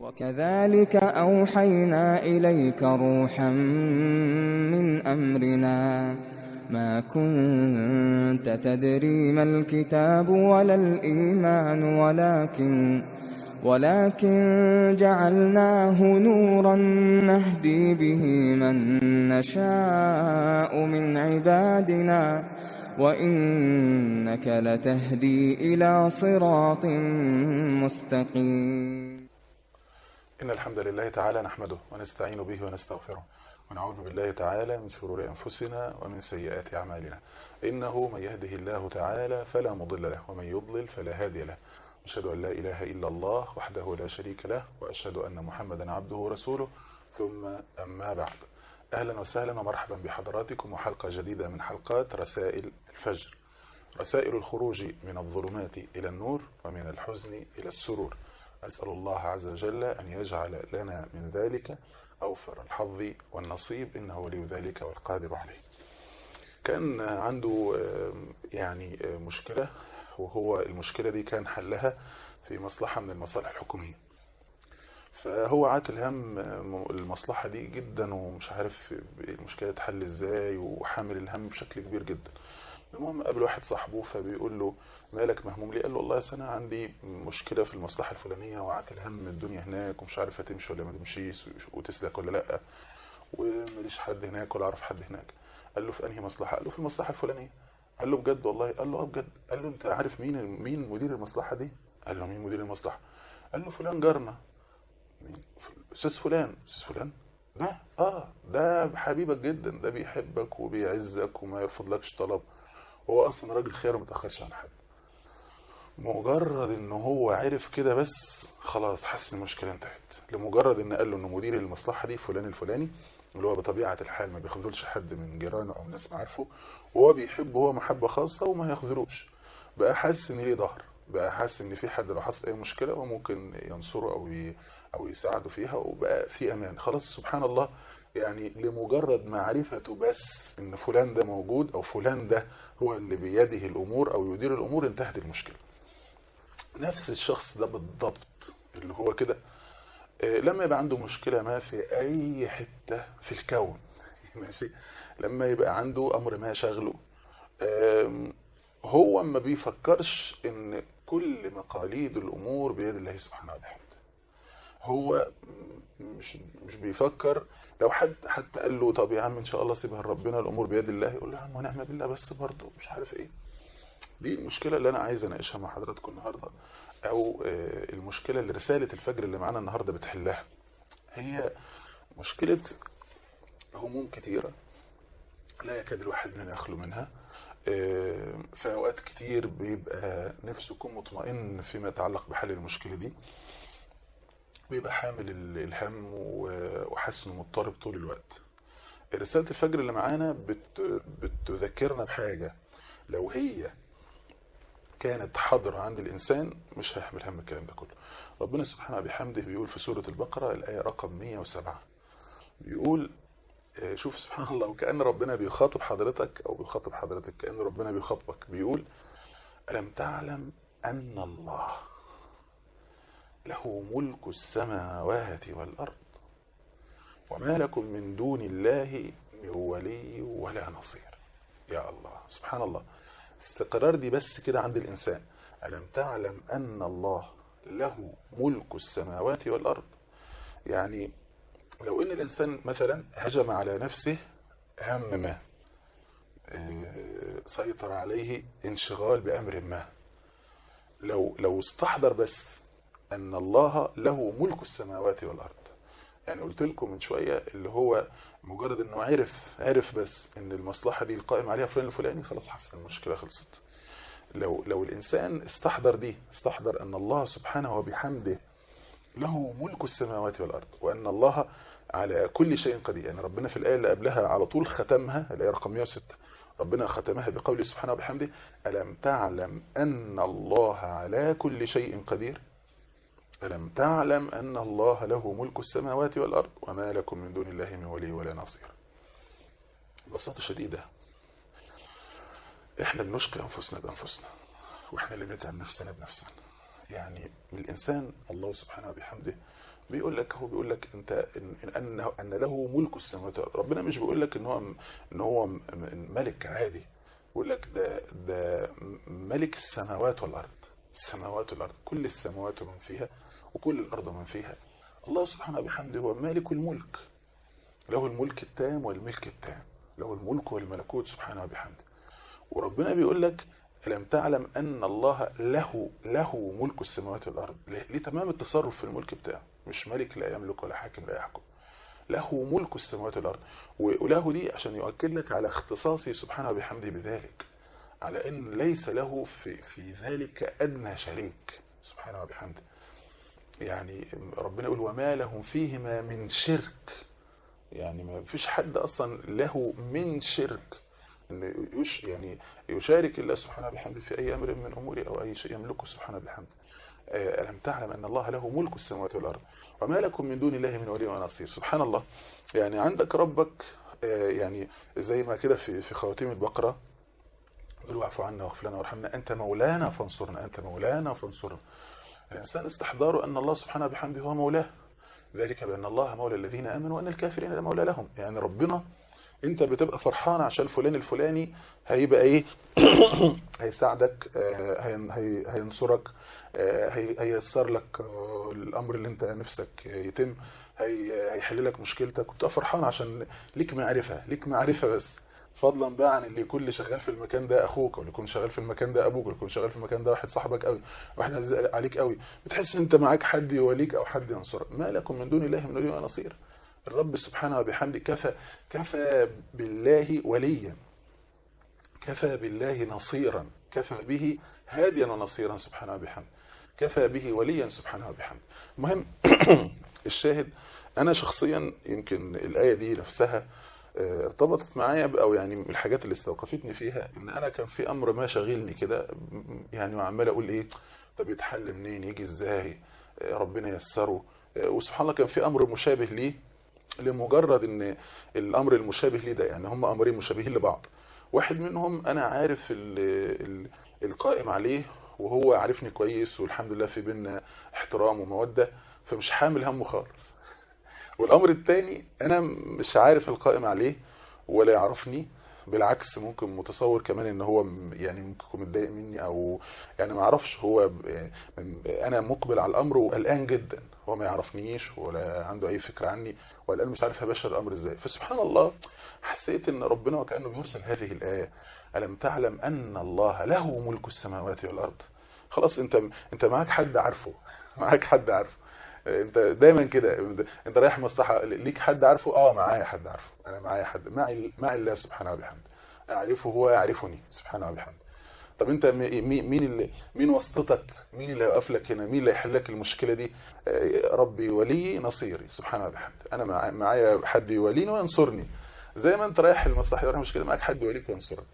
وكذلك أوحينا إليك روحا من أمرنا ما كنت تدري ما الكتاب ولا الإيمان ولكن ولكن جعلناه نورا نهدي به من نشاء من عبادنا وإنك لتهدي إلى صراط مستقيم إن الحمد لله تعالى نحمده ونستعين به ونستغفره ونعوذ بالله تعالى من شرور أنفسنا ومن سيئات أعمالنا إنه من يهده الله تعالى فلا مضل له ومن يضلل فلا هادي له أشهد أن لا إله إلا الله وحده لا شريك له وأشهد أن محمدا عبده ورسوله ثم أما بعد أهلا وسهلا ومرحبا بحضراتكم وحلقة جديدة من حلقات رسائل الفجر رسائل الخروج من الظلمات إلى النور ومن الحزن إلى السرور أسأل الله عز وجل أن يجعل لنا من ذلك أوفر الحظ والنصيب إنه ولي ذلك والقادر عليه كان عنده يعني مشكلة وهو المشكلة دي كان حلها في مصلحة من المصالح الحكومية فهو عاتل هم المصلحة دي جدا ومش عارف المشكلة تحل ازاي وحامل الهم بشكل كبير جدا المهم قابل واحد صاحبه فبيقول له مالك مهموم ليه؟ قال له والله انا عندي مشكله في المصلحه الفلانيه وعاتل هم الدنيا هناك ومش عارف هتمشي ولا ما تمشيش وتسلك ولا لا وماليش حد هناك ولا اعرف حد هناك قال له في انهي مصلحه؟ قال له في المصلحه الفلانيه قال له بجد والله قال له اه بجد قال له انت عارف مين مين مدير المصلحه دي؟ قال له مين مدير المصلحه؟ قال له فلان جارنا مين؟ استاذ فلان استاذ فلان ده اه ده حبيبك جدا ده بيحبك وبيعزك وما يرفضلكش طلب هو اصلا راجل خير وما تاخرش عن حد مجرد ان هو عرف كده بس خلاص حس ان المشكله انتهت لمجرد ان قال له ان مدير المصلحه دي فلان الفلاني اللي هو بطبيعه الحال ما بيخذلش حد من جيرانه او ناس معارفه وهو بيحبه هو محبه خاصه وما يخذلوش بقى حاسس ان ليه ظهر بقى حاسس ان في حد لو حصل اي مشكله هو ممكن ينصره او ي... او يساعده فيها وبقى في امان خلاص سبحان الله يعني لمجرد معرفته بس ان فلان ده موجود او فلان ده هو اللي بيده الامور او يدير الامور انتهت المشكله نفس الشخص ده بالضبط اللي هو كده لما يبقى عنده مشكله ما في اي حته في الكون ماشي لما يبقى عنده امر ما شغله هو ما بيفكرش ان كل مقاليد الامور بيد الله سبحانه وتعالى هو مش مش بيفكر لو حد حتى قال له طب يا عم ان شاء الله سيبها لربنا الامور بيد الله يقول له يا عم ونعم بالله بس برضه مش عارف ايه دي المشكله اللي انا عايز اناقشها مع حضراتكم النهارده او المشكله اللي رساله الفجر اللي معانا النهارده بتحلها هي مشكله هموم كتيره لا يكاد الواحد مننا يخلو منها في اوقات كتير بيبقى نفسه يكون مطمئن فيما يتعلق بحل المشكله دي بيبقى حامل الهم وحاسس انه مضطرب طول الوقت رساله الفجر اللي معانا بت بتذكرنا بحاجه لو هي كانت حاضرة عند الإنسان مش هيحمل هم الكلام ده كله ربنا سبحانه بحمده بيقول في سورة البقرة الآية رقم 107 بيقول شوف سبحان الله وكأن ربنا بيخاطب حضرتك أو بيخاطب حضرتك كأن ربنا بيخاطبك بيقول ألم تعلم أن الله له ملك السماوات والأرض وما لكم من دون الله من ولي ولا نصير يا الله سبحان الله استقرار دي بس كده عند الإنسان ألم تعلم أن الله له ملك السماوات والأرض يعني لو إن الإنسان مثلا هجم على نفسه هم ما سيطر عليه انشغال بأمر ما لو لو استحضر بس أن الله له ملك السماوات والأرض يعني قلت لكم من شوية اللي هو مجرد انه عرف عرف بس ان المصلحه دي القائم عليها فلان الفلاني خلاص حس المشكله خلصت لو لو الانسان استحضر دي استحضر ان الله سبحانه وبحمده له ملك السماوات والارض وان الله على كل شيء قدير يعني ربنا في الايه اللي قبلها على طول ختمها الايه رقم 106 ربنا ختمها بقوله سبحانه وبحمده الم تعلم ان الله على كل شيء قدير ألم تعلم أن الله له ملك السماوات والأرض وما لكم من دون الله من ولي ولا نصير ببساطة شديدة احنا بنشقي أنفسنا بأنفسنا واحنا اللي بنتعب نفسنا بنفسنا يعني الإنسان الله سبحانه وبحمده بيقول لك هو بيقول لك انت ان ان ان له ملك السماوات والارض ربنا مش بيقول لك ان هو ان هو م- م- ملك عادي بيقول لك ده ده ملك السماوات والارض السماوات والارض كل السماوات ومن فيها وكل الارض ومن فيها الله سبحانه وبحمده هو مالك الملك له الملك التام والملك التام له الملك والملكوت سبحانه وبحمده وربنا بيقول لك ألم تعلم أن الله له له ملك السماوات والأرض ليه ليه تمام التصرف في الملك بتاعه مش ملك لا يملك ولا حاكم لا يحكم له ملك السماوات والأرض وله دي عشان يؤكد لك على اختصاصه سبحانه وبحمده بذلك على أن ليس له في, في ذلك أدنى شريك سبحانه وبحمده يعني ربنا يقول وما لهم فيهما من شرك يعني ما فيش حد اصلا له من شرك ان يش يعني يشارك الله سبحانه بحمده في اي امر من اموره او اي شيء يملكه سبحانه بحمده آه، الم تعلم ان الله له ملك السماوات والارض وما لكم من دون الله من ولي ولا نصير سبحان الله يعني عندك ربك آه، يعني زي ما كده في في خواتيم البقره قل واعف عنا واغفر لنا وارحمنا انت مولانا فانصرنا انت مولانا فانصرنا الانسان استحضاره ان الله سبحانه بحمده هو مولاه ذلك بان الله مولى الذين امنوا وان الكافرين لا مولى لهم يعني ربنا انت بتبقى فرحان عشان فلان الفلاني هيبقى ايه هيساعدك آه، هين- هي- هينصرك آه، هي- هييسر لك آه، الامر اللي انت نفسك يتم هي- هيحل لك مشكلتك وبتبقى فرحان عشان ليك معرفه ليك معرفه بس فضلا بقى عن اللي يكون اللي شغال في المكان ده اخوك ولا يكون شغال في المكان ده ابوك ولا يكون شغال في المكان ده واحد صاحبك قوي واحد عزيز عليك قوي بتحس ان انت معاك حد يوليك او حد ينصرك ما لكم من دون الله من ولي ولا نصير الرب سبحانه وبحمده كفى كفى بالله وليا كفى بالله نصيرا كفى به هاديا ونصيرا سبحانه وبحمده كفى به وليا سبحانه وبحمده المهم الشاهد انا شخصيا يمكن الايه دي نفسها آه، ارتبطت معايا ب- او يعني من الحاجات اللي استوقفتني فيها ان انا كان في امر ما شاغلني كده م- يعني وعمال اقول ايه طب يتحل منين يجي ازاي آه، ربنا ييسره آه، وسبحان الله كان في امر مشابه ليه لمجرد ان الامر المشابه ليه ده يعني هم امرين مشابهين لبعض واحد منهم انا عارف ال ال القائم عليه وهو عارفني كويس والحمد لله في بينا احترام وموده فمش حامل همه خالص والامر الثاني انا مش عارف القائم عليه ولا يعرفني بالعكس ممكن متصور كمان ان هو م- يعني ممكن يكون متضايق مني او يعني ما اعرفش هو ب- يعني انا مقبل على الامر وقلقان جدا هو ما يعرفنيش ولا عنده اي فكره عني وقلقان مش عارف هبشر الامر ازاي فسبحان الله حسيت ان ربنا وكانه بيرسل هذه الايه الم تعلم ان الله له ملك السماوات والارض خلاص انت انت معاك حد عارفه معاك حد عارفه انت دايما كده انت رايح مصلحه ليك حد عارفه اه معايا حد عارفه انا معايا حد معي معي الله سبحانه وبحمده اعرفه هو يعرفني سبحانه وبحمده طب انت مي- مي- مين اللي مين واسطتك مين اللي هيقف لك هنا مين اللي هيحل لك المشكله دي آه، ربي ولي نصيري سبحانه وبحمده انا مع- معايا حد يوليني وينصرني زي ما انت رايح المصلحه رايح مشكله معاك حد يوليك وينصرك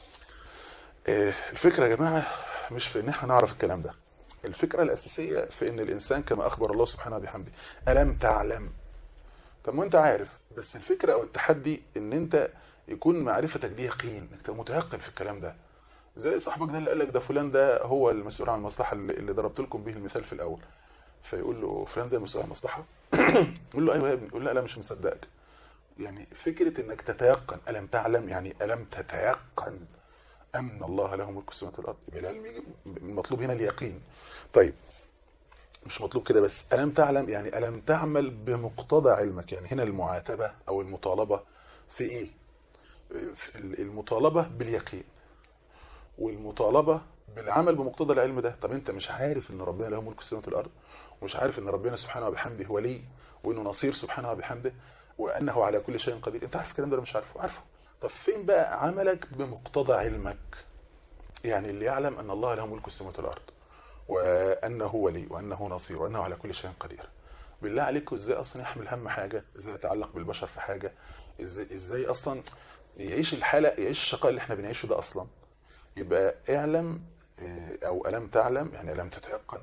آه، الفكره يا جماعه مش في ان احنا نعرف الكلام ده الفكره الاساسيه في ان الانسان كما اخبر الله سبحانه وبحمده الم تعلم طب ما انت عارف بس الفكره او التحدي ان انت يكون معرفتك دي يقين انك تبقى متيقن في الكلام ده زي صاحبك ده اللي قال لك ده فلان ده هو المسؤول عن المصلحه اللي اللي ضربت لكم به المثال في الاول فيقول له فلان ده مسؤول عن المصلحه يقول له ايوه يا ابني يقول لا لا مش مصدقك يعني فكره انك تتيقن الم تعلم يعني الم تتيقن ان الله له ملك السماوات والارض يبقى العلم يجي المطلوب هنا اليقين طيب مش مطلوب كده بس ألم تعلم يعني ألم تعمل بمقتضى علمك يعني هنا المعاتبة أو المطالبة في إيه؟ في المطالبة باليقين والمطالبة بالعمل بمقتضى العلم ده طب أنت مش عارف إن ربنا له ملك السماوات والأرض ومش عارف إن ربنا سبحانه وبحمده ولي وإنه نصير سبحانه وبحمده وأنه على كل شيء قدير أنت عارف الكلام ده ولا مش عارفه؟ عارفه طب فين بقى عملك بمقتضى علمك؟ يعني اللي يعلم أن الله له ملك السماوات والأرض وانه ولي وانه نصير وانه على كل شيء قدير بالله عليكم ازاي اصلا يحمل هم حاجه ازاي يتعلق بالبشر في حاجه ازاي ازاي اصلا يعيش الحاله يعيش الشقاء اللي احنا بنعيشه ده اصلا يبقى اعلم آه، او الم تعلم يعني الم تتيقن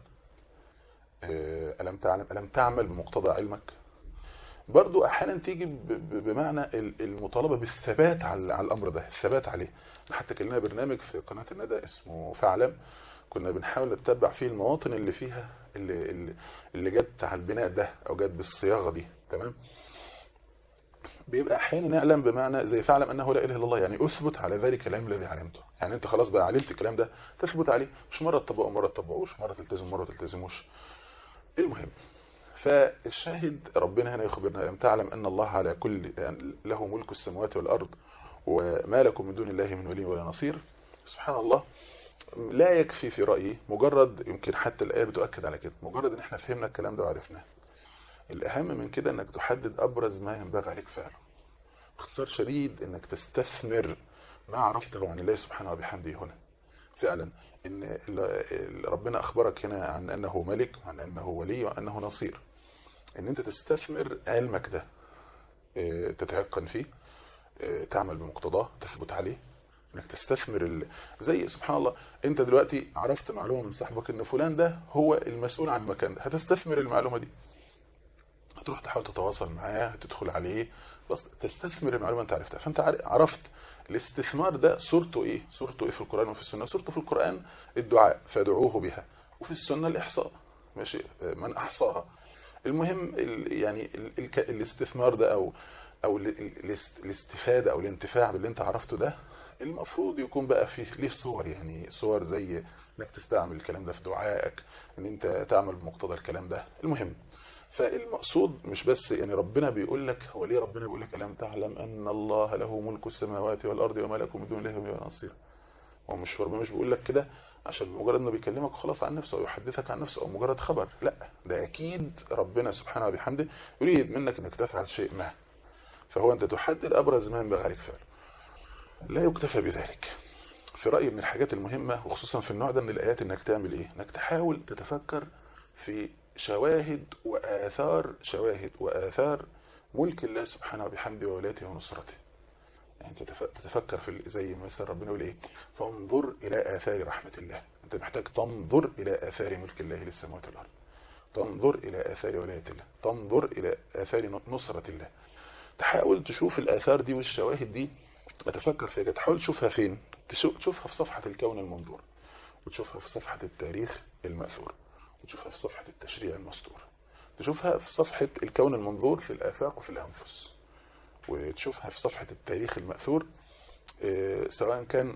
آه، الم تعلم الم تعمل بمقتضى علمك برضو احيانا تيجي ب- ب- بمعنى ال- المطالبه بالثبات على على الامر ده الثبات عليه حتى كان لنا برنامج في قناه الندى اسمه فاعلم كنا بنحاول نتبع فيه المواطن اللي فيها اللي اللي, اللي جت على البناء ده او جت بالصياغه دي تمام بيبقى احيانا نعلم بمعنى زي فاعلم انه لا اله الا الله يعني اثبت على ذلك العلم الذي علمته يعني انت خلاص بقى علمت الكلام ده تثبت عليه مش مره تطبقه مره تطبقوش مره تلتزم مره تلتزموش المهم فالشاهد ربنا هنا يخبرنا لم تعلم ان الله على كل يعني له ملك السماوات والارض وما لكم من دون الله من ولي ولا نصير سبحان الله لا يكفي في رايي مجرد يمكن حتى الايه بتؤكد على كده مجرد ان احنا فهمنا الكلام ده وعرفناه الاهم من كده انك تحدد ابرز ما ينبغي عليك فعله باختصار شديد انك تستثمر ما عرفته عن الله سبحانه وبحمده هنا فعلا ان ال- ال- ربنا اخبرك هنا عن انه ملك وعن انه ولي وانه نصير ان انت تستثمر علمك ده اه، تتيقن فيه اه، تعمل بمقتضاه تثبت عليه انك تستثمر ال... زي سبحان الله انت دلوقتي عرفت معلومه من صاحبك ان فلان ده هو المسؤول عن المكان ده هتستثمر المعلومه دي هتروح تحاول تتواصل معاه تدخل عليه بس تستثمر المعلومه انت عرفتها فانت عار- عرفت الاستثمار ده صورته ايه صورته ايه في القران وفي السنه صورته في القران الدعاء فادعوه بها وفي السنه الاحصاء ماشي من احصاها المهم ال يعني ال ال الاستثمار ده او او ال- ال- الاست- الاستفاده او الانتفاع باللي انت عرفته ده المفروض يكون بقى فيه ليه صور يعني صور زي انك تستعمل الكلام ده في دعائك ان انت تعمل بمقتضى الكلام ده المهم فالمقصود مش بس يعني ربنا بيقول لك هو ليه ربنا بيقول لك الم تعلم ان الله له ملك السماوات والارض وما لكم من دون الله من نصير هو مش ربنا مش بيقول لك كده عشان مجرد انه بيكلمك خلاص عن نفسه او يحدثك عن نفسه او مجرد خبر لا ده اكيد ربنا سبحانه وبحمده يريد منك انك تفعل شيء ما فهو انت تحدد ابرز ما ينبغي عليك فعله لا يكتفى بذلك في رايي من الحاجات المهمه وخصوصا في النوع ده من الايات انك تعمل ايه انك تحاول تتفكر في شواهد واثار شواهد واثار ملك الله سبحانه وبحمده وولايته ونصرته يعني تتف- تتفكر في ال- زي مثلا ربنا يقول ايه فانظر الى اثار رحمه الله انت محتاج تنظر الى اثار ملك الله للسماوات والارض تنظر الى اثار ولايه الله تنظر الى اثار نصره الله تحاول تشوف الاثار دي والشواهد دي تفكر فيها تحاول تشوفها فين تشو- تشوفها في صفحه الكون المنظور وتشوفها في صفحه التاريخ الماثور وتشوفها في صفحه التشريع المسطور تشوفها في صفحه الكون المنظور في الافاق وفي الانفس وتشوفها في صفحه التاريخ الماثور آه، سواء كان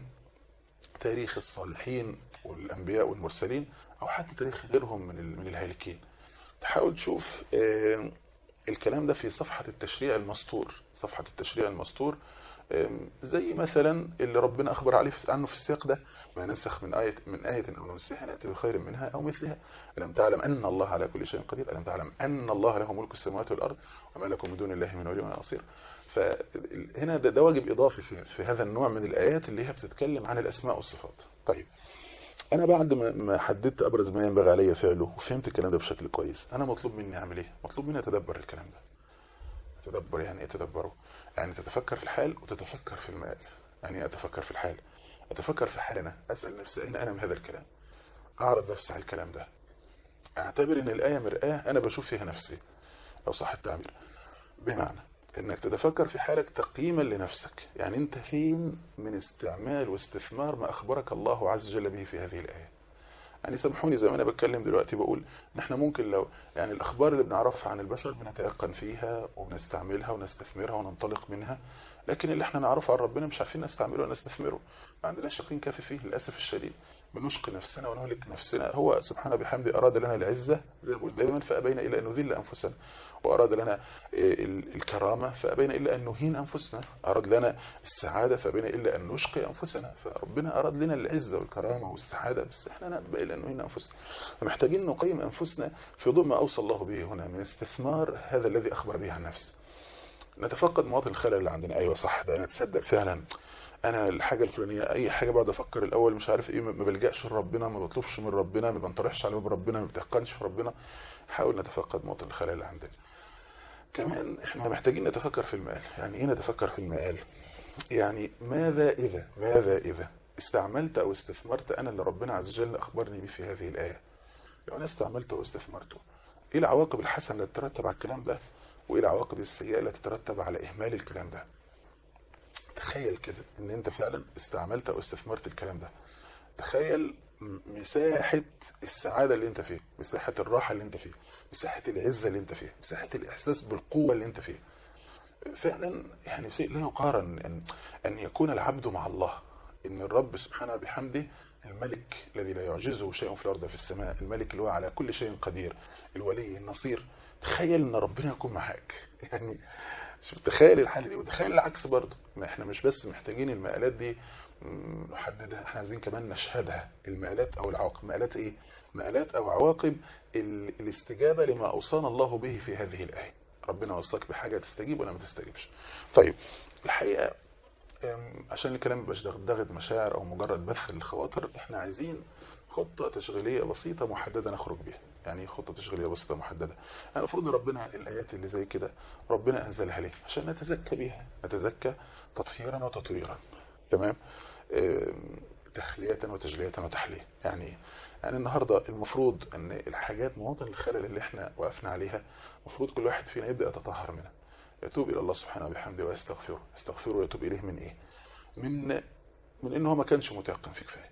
تاريخ الصالحين والانبياء والمرسلين او حتى تاريخ غيرهم من ال- من الهالكين تحاول تشوف آه، الكلام ده في صفحه التشريع المسطور صفحه التشريع المسطور آم، زي مثلا اللي ربنا اخبر عليه في- عنه في السياق ده ما ننسخ من ايه من ايه او ننسخها ناتي بخير منها او مثلها الم تعلم ان الله على كل شيء قدير الم تعلم ان الله له ملك السماوات والارض وما لكم من دون الله من ولي ولا نصير فهنا ده, ده واجب اضافي في, في هذا النوع من الايات اللي هي بتتكلم عن الاسماء والصفات طيب انا بعد ما ما حددت ابرز ما ينبغي علي فعله وفهمت الكلام ده بشكل كويس انا مطلوب مني اعمل ايه مطلوب مني اتدبر الكلام ده تدبر يعني ايه تدبره يعني تتفكر في الحال وتتفكر في المآل يعني ايه اتفكر في الحال اتفكر في حال انا اسال نفسي اين انا من هذا الكلام اعرض نفسي على الكلام ده اعتبر ان الايه مرآة انا بشوف فيها نفسي لو صح التعبير بمعنى انك تتفكر في حالك تقييما لنفسك يعني انت فين من استعمال واستثمار ما اخبرك الله عز وجل به في هذه الايه يعني سامحوني زي ما انا بتكلم دلوقتي بقول ان احنا ممكن لو يعني الاخبار اللي بنعرفها عن البشر بنتيقن فيها وبنستعملها ونستثمرها وننطلق منها لكن اللي احنا نعرفه عن ربنا مش عارفين نستعمله ولا نستثمره ما عندناش يقين كافي فيه للاسف الشديد بنشقي نفسنا ونهلك نفسنا هو سبحانه بحمده اراد لنا العزه زي ما بقول دايما فابينا الا ان نذل انفسنا واراد لنا ال- الكرامه فابينا الا ان نهين انفسنا اراد لنا السعاده فابينا الا ان نشقي انفسنا فربنا اراد لنا العزه والكرامه والسعاده بس احنا نأبى الا ان نهين انفسنا فمحتاجين نقيم انفسنا في ضوء ما اوصى الله به هنا من استثمار هذا الذي اخبر به عن نفسه نتفقد مواطن الخلل اللي عندنا ايوه صح ده انا تصدق فعلا انا الحاجه الفلانيه اي حاجه بقعد افكر الاول مش عارف ايه ما بلجاش لربنا ما بطلبش من ربنا ما بنطرحش على باب ربنا ما بتيقنش في ربنا حاول نتفقد مواطن الخلل اللي عندنا كمان احنا محتاجين نتفكر في المآل يعني ايه نتفكر في المآل يعني ماذا اذا ماذا اذا استعملت او استثمرت انا اللي ربنا عز وجل اخبرني به في هذه الايه لو انا استعملته واستثمرته ايه العواقب الحسنه اللي تترتب على الكلام ده وايه العواقب السيئه اللي تترتب على اهمال الكلام ده تخيل كده ان انت فعلا استعملت او استثمرت الكلام ده تخيل م- مساحه السعاده اللي انت فيها مساحه الراحه اللي انت فيها مساحه العزه اللي انت فيها مساحه الاحساس بالقوه اللي انت فيها فعلا يعني شيء لا يقارن ان ان يكون العبد مع الله ان الرب سبحانه بحمده الملك الذي لا يعجزه شيء في الارض وفي السماء الملك اللي هو على كل شيء قدير الولي النصير تخيل ان ربنا يكون معاك يعني شوف تخيل الحاله دي وتخيل العكس برضه ما احنا مش بس محتاجين المقالات دي م، نحددها احنا عايزين كمان نشهدها المقالات او العواقب مقالات ايه مقالات او عواقب ال- الاستجابه لما اوصانا الله به في هذه الايه ربنا وصاك بحاجه تستجيب ولا ما تستجيبش طيب الحقيقه أم، عشان الكلام ميبقاش دغدغه مشاعر او مجرد بث للخواطر احنا عايزين خطه تشغيليه بسيطه محدده نخرج بيها يعني ايه خطه تشغيليه بسيطه محدده يعني المفروض ربنا الايات اللي زي كده ربنا انزلها ليه عشان نتزكى بيها نتزكى تطهيرا وتطويرا تمام أم، تخليه وتجليه وتحليه يعني ايه يعني النهارده المفروض ان الحاجات مواطن الخلل اللي احنا وقفنا عليها المفروض كل واحد فينا يبدا يتطهر منها يتوب الى الله سبحانه وبحمده ويستغفره يستغفره ويتوب اليه من ايه من من انه هو ما كانش متيقن في كفايه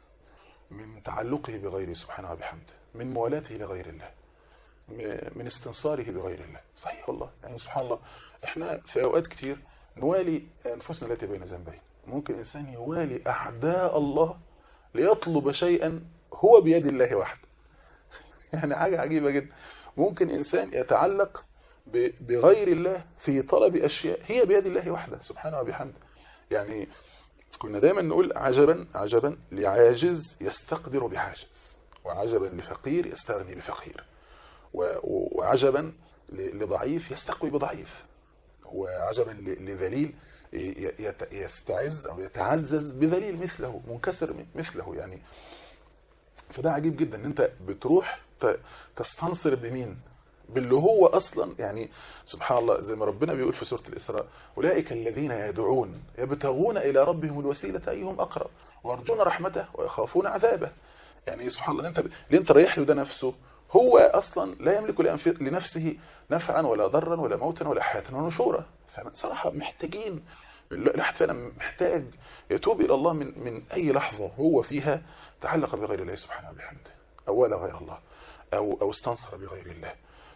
من تعلقه بغيره سبحانه وبحمده من موالاته لغير الله م- من استنصاره بغير الله صحيح والله يعني سبحان الله احنا في اوقات كتير نوالي انفسنا التي بين ذنبين ممكن انسان يوالي اعداء الله ليطلب شيئا هو بيد الله وحده يعني حاجه عجيبه جدا ممكن انسان يتعلق ب- بغير الله في طلب اشياء هي بيد الله وحده سبحانه وبحمده يعني كنا دايما نقول عجبا عجبا لعاجز يستقدر بعاجز وعجبا لفقير يستغني بفقير و- و- وعجبا ل- لضعيف يستقوي بضعيف وعجبا ل- لذليل ي- يت- يستعز او يتعزز بذليل مثله منكسر مثله يعني فده عجيب جدا ان انت بتروح ت- تستنصر بمين باللي هو اصلا يعني سبحان الله زي ما ربنا بيقول في سوره الاسراء اولئك الذين يدعون يبتغون الى ربهم الوسيله ايهم اقرب ويرجون رحمته ويخافون عذابه يعني سبحان الله انت اللي انت رايح له ده نفسه هو اصلا لا يملك لأنف- لنفسه نفعا ولا ضرا ولا موتا ولا حياه ولا نشورا فصراحه محتاجين الواحد فعلا محتاج يتوب الى الله من من اي لحظه هو فيها تعلق بغير الله سبحانه وبحمده او ولا غير الله او او استنصر بغير الله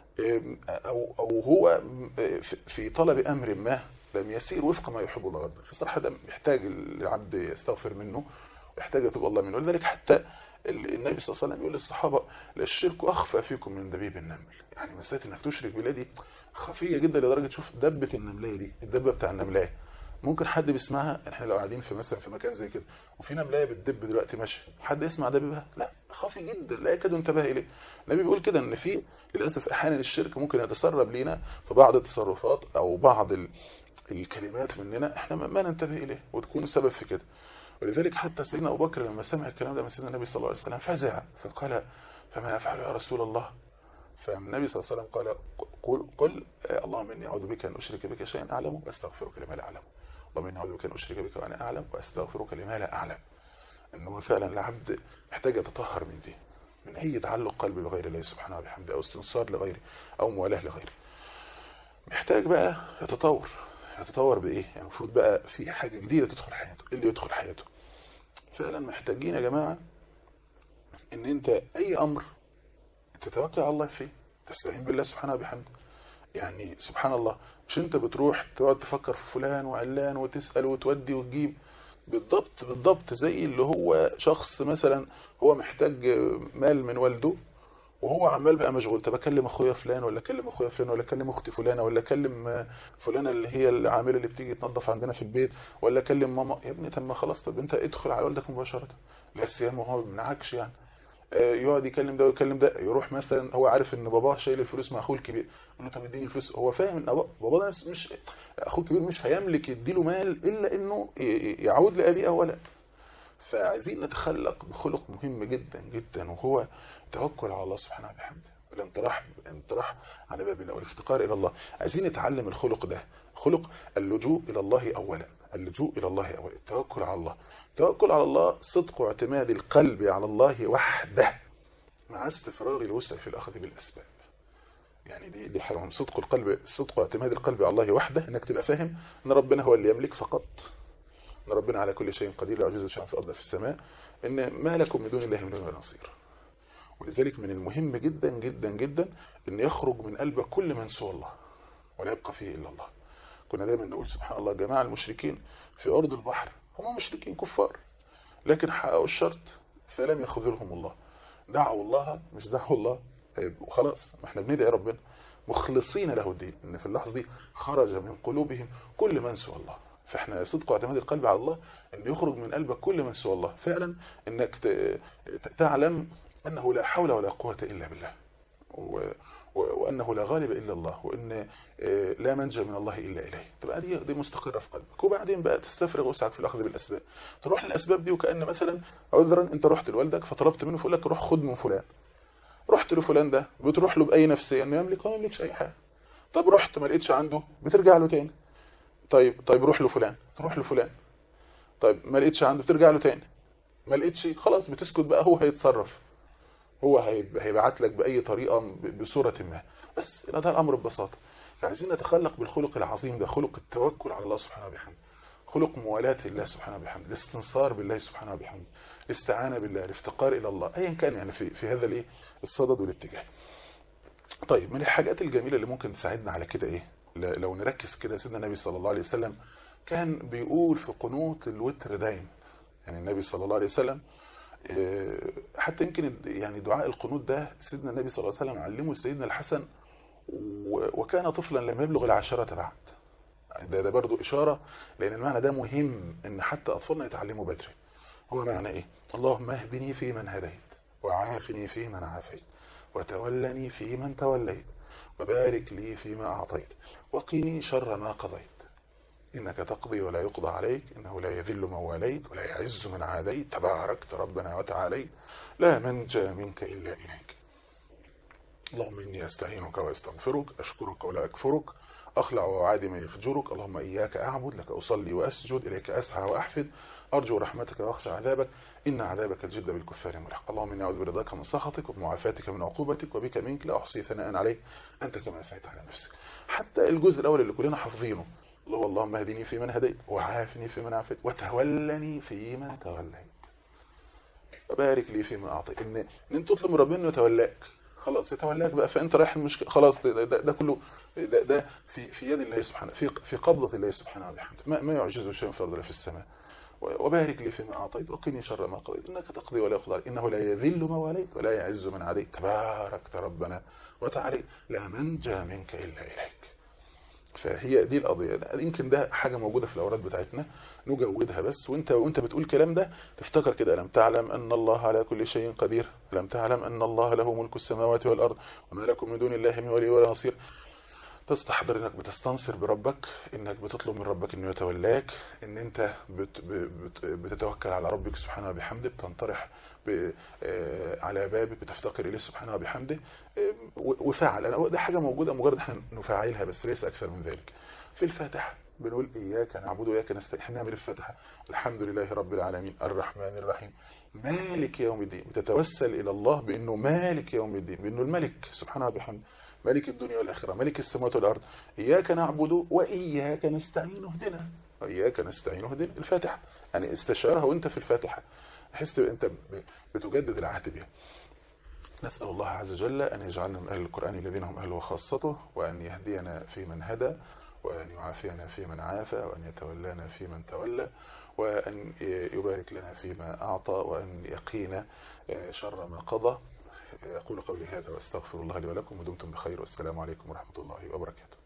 او او هو في- في طلب امر ما لم يسير وفق ما يحب الله ويرضى فصراحه ده محتاج العبد يستغفر منه ويحتاج يتوب الله منه لذلك حتى النبي صلى الله عليه وسلم يقول للصحابه الشرك اخفى فيكم من دبيب النمل يعني مساله انك تشرك بالله دي خفيه جدا لدرجه شوف دبه النمليه دي الدبه بتاع النملايه ممكن حد بيسمعها احنا لو قاعدين في مثلا في مكان زي كده وفي نملايه بتدب دلوقتي ماشي حد يسمع دبيبها لا خافي جدا لا يكاد ينتبه اليه النبي بيقول كده ان في للاسف احيانا الشرك ممكن يتسرب لينا في بعض التصرفات او بعض ال... الكلمات مننا احنا ما ما ننتبه اليه وتكون سبب في كده ولذلك حتى سيدنا ابو بكر لما سمع الكلام ده من سيدنا النبي صلى الله عليه وسلم فزع فقال فما افعل يا رسول الله فالنبي صلى الله عليه وسلم قال قل قل آه، اللهم اني اعوذ بك ان اشرك بك شيئا اعلمه واستغفرك لما لا اعلم اللهم اني اعوذ بك ان اشرك بك وانا اعلم واستغفرك لما لا اعلم ان هو فعلا العبد محتاج يتطهر من دي من اي تعلق قلبي بغير الله سبحانه وبحمده او استنصار لغيره او موالاه لغيره محتاج بقى يتطور يتطور بايه يعني المفروض بقى في حاجه جديده تدخل حياته إيه اللي يدخل حياته فعلا محتاجين يا جماعه ان انت اي امر تتوكل على الله فيه تستعين بالله سبحانه وبحمده يعني سبحان الله مش انت بتروح تقعد تفكر في فلان وعلان وتسال وتودي وتجيب بالضبط بالضبط زي اللي هو شخص مثلا هو محتاج مال من والده وهو عمال بقى مشغول طب اكلم اخويا فلان ولا اكلم اخويا فلان ولا اكلم اختي فلانه ولا اكلم فلانه اللي هي العامله اللي بتيجي تنظف عندنا في البيت ولا اكلم ماما يا ابني طب ما خلاص طب انت ادخل على والدك مباشره لا سيما وهو ما بيمنعكش يعني آه، يقعد يكلم ده ويكلم ده يروح مثلا هو عارف ان باباه شايل الفلوس مع اخوه الكبير يقول له طب اديني الفلوس هو فاهم ان أبا- باباه ده مش- مش اخوه الكبير مش هيملك يديله مال الا انه ي- ي- يعود لابيه اولا فعايزين نتخلق بخلق مهم جدا جدا وهو التوكل على الله سبحانه وبحمده الانطراح الانطراح على باب الله والافتقار الى الله عايزين نتعلم الخلق ده خلق اللجوء الى الله اولا اللجوء الى الله اولا التوكل على الله التوكل على الله صدق اعتماد القلب على الله وحده مع استفراغ الوسع في الاخذ بالاسباب يعني دي دي حاجه مهمة. صدق القلب صدق اعتماد القلب على الله وحده انك تبقى فاهم ان ربنا هو اللي يملك فقط ان ربنا على كل شيء قدير لا يعجزه شيء في الارض ولا في السماء ان ما لكم من دون الله من ولي نصير ولذلك من المهم جدا جدا جدا ان يخرج من قلبك كل من سوى الله ولا يبقى فيه الا الله كنا دايما نقول سبحان الله جماعه المشركين في ارض البحر هم مشركين كفار لكن حققوا الشرط فلم يخذلهم الله دعوا الله مش دعوا الله طيب وخلاص ما احنا بندعي ربنا مخلصين له الدين ان في اللحظه دي خرج من قلوبهم كل من سوى الله فاحنا صدق واعتماد القلب على الله ان يخرج من قلبك كل من سوى الله فعلا انك ت- ت- تعلم انه لا حول ولا قوه الا بالله و و- وانه لا غالب الا الله وان آه، لا منجا من الله الا اليه تبقى دي دي مستقره في قلبك وبعدين بقى تستفرغ وسعك في الاخذ بالاسباب تروح للاسباب دي وكان مثلا عذرا انت رحت لوالدك فطلبت منه فيقول لك روح خد من فلان رحت لفلان ده بتروح له باي نفسيه انه يملك وما يملكش اي حاجه طب رحت ما لقيتش عنده بترجع له تاني طيب طيب روح لفلان تروح لفلان طيب ما لقيتش عنده بترجع له تاني ما لقيتش خلاص بتسكت بقى هو هيتصرف هو هيب- هيبعت لك باي طريقه ب- بصوره ما بس ده الامر ببساطه فعايزين نتخلق بالخلق العظيم ده خلق التوكل على الله سبحانه وبحمده خلق موالاه الله سبحانه وبحمده الاستنصار بالله سبحانه وبحمده الاستعانه بالله الافتقار الى الله ايا كان يعني في في هذا الايه الصدد والاتجاه طيب من الحاجات الجميله اللي ممكن تساعدنا على كده ايه ل- لو نركز كده سيدنا النبي صلى الله عليه وسلم كان بيقول في قنوت الوتر دايما يعني النبي صلى الله عليه وسلم آه، حتى يمكن يعني دعاء القنوت ده سيدنا النبي صلى الله عليه وسلم علمه سيدنا الحسن و- وكان طفلا لم يبلغ العشرة بعد ده ده برضو إشارة لأن المعنى ده مهم إن حتى أطفالنا يتعلموا بدري هو معنى إيه؟ اللهم اهدني فيمن هديت وعافني فيمن عافيت وتولني فيمن توليت وبارك لي فيما أعطيت وقني شر ما قضيت إنك تقضي ولا يقضى عليك إنه لا يذل من واليت ولا يعز من عاديت تباركت ربنا وتعاليت لا منجى منك إلا إليك اللهم إني أستعينك وأستغفرك أشكرك ولا أكفرك أخلع وأعادي من يفجرك اللهم إياك أعبد لك أصلي وأسجد إليك أسعى وأحفد أرجو رحمتك وأخشى عذابك إن عذابك الجد بالكفار ملحق اللهم إني أعوذ برضاك من سخطك وبمعافاتك من عقوبتك وبك منك لا أحصي ثناء عليك أنت كما أثنيت على نفسك حتى الجزء الأول اللي كلنا حافظينه اللي هو اللهم اهدني فيمن هديت وعافني فيمن عافيت وتولني فيمن توليت وبارك لي فيما اعطيت ان ان انت تطلب من ربنا انه يتولاك خلاص يتولاك بقى فانت رايح المشكله خلاص ده, ده, ده كله ده, ده في في يد الله سبحانه في في قبضه الله سبحانه وبحمده ما, ما يعجزه شيء في الارض ولا في السماء وبارك لي فيما اعطيت وقني شر ما قضيت انك تقضي ولا يقضى عليك انه لا يذل من واليت ولا يعز من عاديت تباركت ربنا وتعالى لا منجى منك الا اليك فهي دي القضيه يمكن ده حاجه موجوده في الاوراد بتاعتنا نجودها بس وانت وانت بتقول الكلام ده تفتكر كده الم تعلم ان الله على كل شيء قدير الم تعلم ان الله له ملك السماوات والارض وما لكم من دون الله من ولي ولا نصير تستحضر انك بتستنصر بربك انك بتطلب من ربك انه يتولاك ان انت بت بت بتتوكل على ربك سبحانه وبحمده بتنطرح ب- آه، على بابك بتفتقر اليه سبحانه وبحمده آه، و- وفعل انا ده حاجه موجوده مجرد احنا نفعلها بس ليس اكثر من ذلك في الفاتحه بنقول اياك نعبد واياك نستعين احنا بنعمل الفاتحه الحمد لله رب العالمين الرحمن الرحيم مالك يوم الدين بتتوسل الى الله بانه مالك يوم الدين بانه الملك سبحانه وبحمده ملك الدنيا والاخره ملك السماوات والارض اياك نعبد واياك نستعين اهدنا واياك نستعين اهدنا الفاتحه يعني استشارها وانت في الفاتحه بحيث تبقى انت ب- بتجدد العهد بها نسأل الله عز وجل أن يجعلنا من أهل القرآن الذين هم أهله وخاصته وأن يهدينا في من هدى وأن يعافينا في من عافى وأن يتولانا في من تولى وأن يبارك لنا فيما أعطى وأن يقينا شر ما قضى أقول قولي هذا وأستغفر الله لي ولكم ودمتم بخير والسلام عليكم ورحمة الله وبركاته